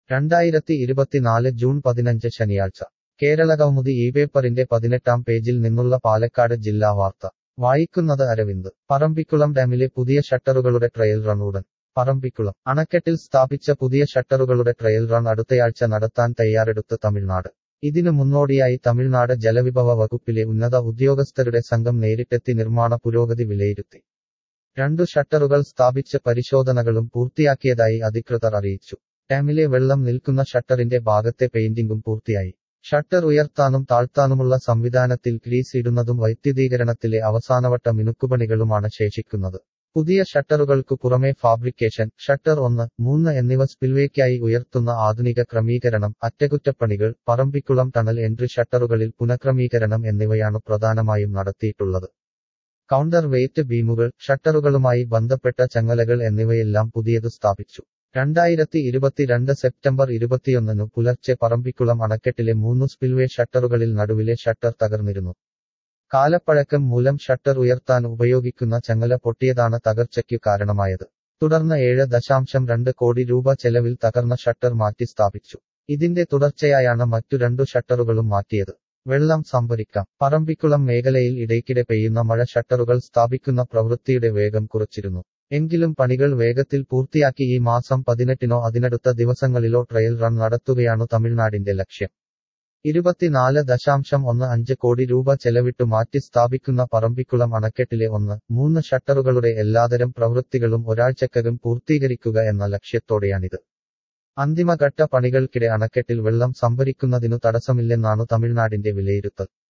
രണ്ടായിരത്തി ഇരുപത്തിനാല് ജൂൺ പതിനഞ്ച് ശനിയാഴ്ച കേരളകൗമുദി ഈ പേപ്പറിന്റെ പതിനെട്ടാം പേജിൽ നിന്നുള്ള പാലക്കാട് ജില്ലാ വാർത്ത വായിക്കുന്നത് അരവിന്ദ് പറമ്പിക്കുളം ഡാമിലെ പുതിയ ഷട്ടറുകളുടെ ട്രയൽ റൺ ഉടൻ പറമ്പിക്കുളം അണക്കെട്ടിൽ സ്ഥാപിച്ച പുതിയ ഷട്ടറുകളുടെ ട്രയൽ റൺ അടുത്തയാഴ്ച നടത്താൻ തയ്യാറെടുത്ത് തമിഴ്നാട് ഇതിനു മുന്നോടിയായി തമിഴ്നാട് ജലവിഭവ വകുപ്പിലെ ഉന്നത ഉദ്യോഗസ്ഥരുടെ സംഘം നേരിട്ടെത്തി നിർമ്മാണ പുരോഗതി വിലയിരുത്തി രണ്ടു ഷട്ടറുകൾ സ്ഥാപിച്ച് പരിശോധനകളും പൂർത്തിയാക്കിയതായി അധികൃതർ അറിയിച്ചു ഡാമിലെ വെള്ളം നിൽക്കുന്ന ഷട്ടറിന്റെ ഭാഗത്തെ പെയിന്റിംഗും പൂർത്തിയായി ഷട്ടർ ഉയർത്താനും താഴ്ത്താനുമുള്ള സംവിധാനത്തിൽ ക്രീസ് ഇടുന്നതും വൈദ്യുതീകരണത്തിലെ അവസാനവട്ട മിനുക്കുപണികളുമാണ് ശേഷിക്കുന്നത് പുതിയ ഷട്ടറുകൾക്കു പുറമെ ഫാബ്രിക്കേഷൻ ഷട്ടർ ഒന്ന് മൂന്ന് എന്നിവ സ്പിൽവേക്കായി ഉയർത്തുന്ന ആധുനിക ക്രമീകരണം അറ്റകുറ്റപ്പണികൾ പറമ്പിക്കുളം ടണൽ എൻട്രി ഷട്ടറുകളിൽ പുനഃക്രമീകരണം എന്നിവയാണ് പ്രധാനമായും നടത്തിയിട്ടുള്ളത് കൗണ്ടർ വെയ്റ്റ് ബീമുകൾ ഷട്ടറുകളുമായി ബന്ധപ്പെട്ട ചങ്ങലകൾ എന്നിവയെല്ലാം പുതിയതു സ്ഥാപിച്ചു രണ്ടായിരത്തി ഇരുപത്തിരണ്ട് സെപ്റ്റംബർ ഇരുപത്തിയൊന്നിനു പുലർച്ചെ പറമ്പിക്കുളം അണക്കെട്ടിലെ മൂന്നു സ്പിൽവേ ഷട്ടറുകളിൽ നടുവിലെ ഷട്ടർ തകർന്നിരുന്നു കാലപ്പഴക്കം മൂലം ഷട്ടർ ഉയർത്താൻ ഉപയോഗിക്കുന്ന ചങ്ങല പൊട്ടിയതാണ് തകർച്ചയ്ക്കു കാരണമായത് തുടർന്ന് ഏഴ് ദശാംശം രണ്ട് കോടി രൂപ ചെലവിൽ തകർന്ന ഷട്ടർ മാറ്റി സ്ഥാപിച്ചു ഇതിന്റെ തുടർച്ചയായാണ് മറ്റു രണ്ടു ഷട്ടറുകളും മാറ്റിയത് വെള്ളം സംഭരിക്കാം പറമ്പിക്കുളം മേഖലയിൽ ഇടയ്ക്കിടെ പെയ്യുന്ന മഴ ഷട്ടറുകൾ സ്ഥാപിക്കുന്ന പ്രവൃത്തിയുടെ വേഗം കുറച്ചിരുന്നു എങ്കിലും പണികൾ വേഗത്തിൽ പൂർത്തിയാക്കി ഈ മാസം പതിനെട്ടിനോ അതിനടുത്ത ദിവസങ്ങളിലോ ട്രയൽ റൺ നടത്തുകയാണു തമിഴ്നാടിന്റെ ലക്ഷ്യം ഇരുപത്തിനാല് ദശാംശം ഒന്ന് അഞ്ച് കോടി രൂപ ചെലവിട്ടു മാറ്റി സ്ഥാപിക്കുന്ന പറമ്പിക്കുളം അണക്കെട്ടിലെ ഒന്ന് മൂന്ന് ഷട്ടറുകളുടെ എല്ലാതരം പ്രവൃത്തികളും ഒരാഴ്ചക്കകം പൂർത്തീകരിക്കുക എന്ന ലക്ഷ്യത്തോടെയാണിത് അന്തിമഘട്ട പണികൾക്കിടെ അണക്കെട്ടിൽ വെള്ളം സംഭരിക്കുന്നതിനു തടസ്സമില്ലെന്നാണു തമിഴ്നാടിന്റെ വിലയിരുത്തൽ